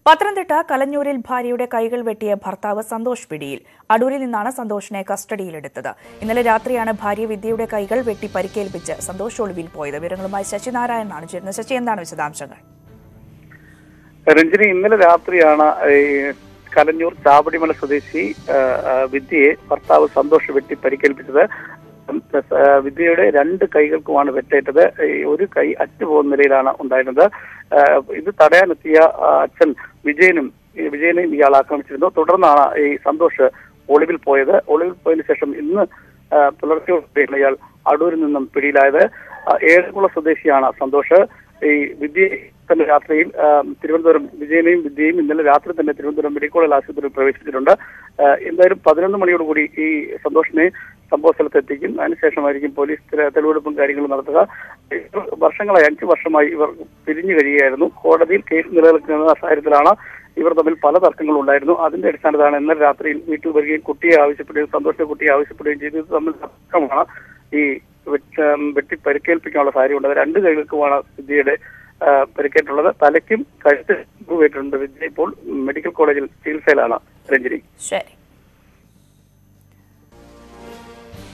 പത്തനംതിട്ട കലഞ്ഞൂരിൽ ഭാര്യയുടെ കൈകൾ വെട്ടിയ ഭർത്താവ് സന്തോഷ് പിടിയിൽ അടൂരിൽ നിന്നാണ് സന്തോഷിനെ കസ്റ്റഡിയിലെടുത്തത് ഇന്നലെ രാത്രിയാണ് ഭാര്യ വിദ്യയുടെ കൈകൾ വെട്ടി പരിക്കേൽപ്പിച്ച് സന്തോഷ് ഒളിവിൽ പോയത് വിവരങ്ങളുമായി ശശിനാരായണനാണ് ചേരുന്നത് ശശി എന്താണ് വിശദാംശങ്ങൾ രഞ്ജിനി ഇന്നലെ രാത്രിയാണ് ഈ കലഞ്ഞൂർ ചാവടിമല സ്വദേശി ആ, ആ, വിദ്യയെ ഭർത്താവ് സന്തോഷ് വെട്ടി പരിക്കേൽപ്പിച്ചത് ഉം, ആ, വിദ്യയുടെ രണ്ട് കൈകൾക്കുമാണ് വെട്ടേറ്റത് ഈ ഒരു കൈ അറ്റുപോകുന്ന നിലയിലാണ് ഉണ്ടായിരുന്നത് ആ, ഇത് തടയാനെത്തിയ ആ, അച്ഛൻ വിജയനും ഈ വിജയനെയും ഇയാൾ ആക്രമിച്ചിരുന്നു തുടർന്നാണ് ഈ സന്തോഷ് ഒളിവിൽ പോയത് ഒളിവിൽ പോയതിനു ശേഷം ഇന്ന് ആ, പുലർച്ചെയോടെയാണ് ഇയാൾ അടൂരിൽ നിന്നും പിടിയിലായത് ആ, ഏഴംകുളം സ്വദേശിയാണ് സന്തോഷ് ഈ വിദ്യ തന്നെ രാത്രിയിൽ ആ, തിരുവനന്തപുരം വിജയനെയും വിദ്യയും ഇന്നലെ രാത്രി തന്നെ തിരുവനന്തപുരം മെഡിക്കൽ കോളേജ് ആശുപത്രിയിൽ പ്രവേശിപ്പിച്ചിട്ടുണ്ട് ആ, എന്തായാലും പതിനൊന്ന് മണിയോടുകൂടി ഈ സന്തോഷിനെ സംഭവ സ്ഥലത്ത് എത്തിക്കും അതിനുശേഷമായിരിക്കും പോലീസ് തെളിവെടുപ്പും തെളിവെടുപ്പും കാര്യങ്ങളും നടത്തുക ഇവർ വർഷങ്ങളായി അഞ്ചു വർഷമായി ഇവർ പിരിഞ്ഞു കഴിയുകയായിരുന്നു കോടതിയിൽ കേസ് നിലനിൽക്കുന്ന സാഹചര്യത്തിലാണ് ഇവർ തമ്മിൽ പല തർക്കങ്ങളും ഉണ്ടായിരുന്നു അതിന്റെ അടിസ്ഥാനത്തിലാണ് ഇന്നലെ രാത്രിയിൽ വീട്ടിൽ വരികയും കുട്ടിയെ ആവശ്യപ്പെടുകയും സന്തോഷത്തെ കുട്ടിയെ ആവശ്യപ്പെടുകയും ചെയ്തു ഇത് തമ്മിൽ തർക്കമാണ് ഈ വെച്ച- വെട്ടി പരിക്കേൽപ്പിക്കാനുള്ള സാഹചര്യം ഉണ്ടായത് രണ്ട് കൈകൾക്കുമാണ് വിദ്യയുടെ ആ, പരിക്കേറ്റുള്ളത് തലയ്ക്കും കഴുത്ത് പോയിട്ടുണ്ട് വിദ്യ ഇപ്പോൾ മെഡിക്കൽ കോളേജിൽ ചികിത്സയിലാണ് രഞ്ജിനി ശരി